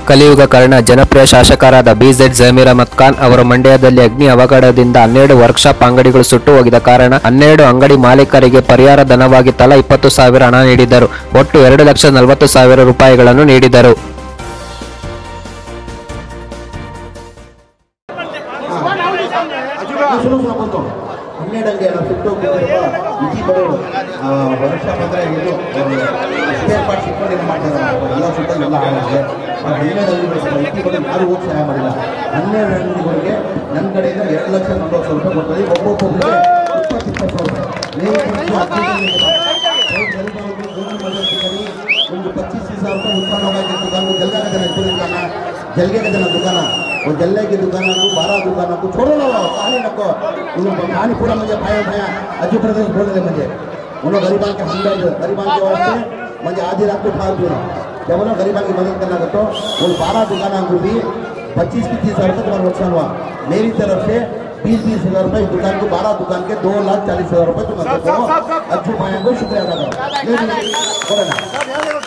ಕಲಿಯುಗ ಕಾರಣ ಜನಪ್ರಿಯ ಶಾಸಕರಾದ ಬಿಜೆಡ್ ಜಮೀರ್ ಅಹಮದ್ ಖಾನ್ ಅವರು ಮಂಡ್ಯದಲ್ಲಿ ಅಗ್ನಿ ಅವಘಡದಿಂದ ಹನ್ನೆರಡು ವರ್ಕ್ಶಾಪ್ ಅಂಗಡಿಗಳು ಸುಟ್ಟು ಹೋಗಿದ ಕಾರಣ ಹನ್ನೆರಡು ಅಂಗಡಿ ಮಾಲೀಕರಿಗೆ ಪರಿಹಾರ ಧನವಾಗಿ ತಲಾ ಇಪ್ಪತ್ತು ಸಾವಿರ ಹಣ ನೀಡಿದರು ಒಟ್ಟು ಎರಡು ಲಕ್ಷ ನಲವತ್ತು ಸಾವಿರ ರೂಪಾಯಿಗಳನ್ನು ನೀಡಿದರು ಸುರು ಸುರು ಬಂತು ಹನ್ನೆರಡಂಗೆ ನಾವು ಸುಟ್ಟು ಇತಿ ಬರೋದು ವರ್ಷ ಬಂದರೆ ಇದು ಸ್ಪೇರ್ ಪಾರ್ಟ್ಸ್ ಇಟ್ಕೊಂಡು ಏನು ಮಾಡ್ತಾರೆ ಎಲ್ಲ ಸುತ್ತ ಎಲ್ಲ ಹಾಳಾಗಿದೆ ಆ ಹನ್ನೆರಡು ಅಂಗಡಿಗಳು ಇತಿ ಬರೋದು ಯಾರು ಹೋಗಿ ಸಹಾಯ ಮಾಡಿಲ್ಲ ಹನ್ನೆರಡು ಅಂಗಡಿಗಳಿಗೆ ನನ್ನ ಕಡೆಯಿಂದ ಎರಡು ಲಕ್ಷ ನಲ್ವತ್ತು ಸಾವಿರ ರೂಪಾಯಿ ಕೊಡ್ತಾರೆ ಒಬ್ಬೊಬ್ಬರಿಗೆ ಇಪ್ಪತ್ತು ಇಪ್ಪತ್ತು ಸಾವಿರ ರೂಪಾಯಿ ನೀವು ಒಂದು पच्चीस हजार रुपये उत्पन्न होगा कि दुकान को जलगा का देना पूरी दुकान जलगे का देना दुकान वो जलने की दुकान को बारह दुकान को छोड़ो ना कहानी नको उन्होंने कहानी पूरा मुझे भाया भाया अजू प्रदेश बोल रहे मुझे उन्होंने गरीबान के हमदर्द गरीबान के वास्ते मुझे आधी रात को उठा दिया जब उन्होंने गरीबान की मदद करना तो वो बारह दुकान को भी पच्चीस की तीस हजार रुपये तुम्हारा नुकसान हुआ मेरी तरफ से बीस बीस हजार रुपए इस दुकान को बारह दुकान के दो लाख चालीस हजार रुपए तुम अज्जू भाइयों को शुक्रिया अदा करो बोलो ना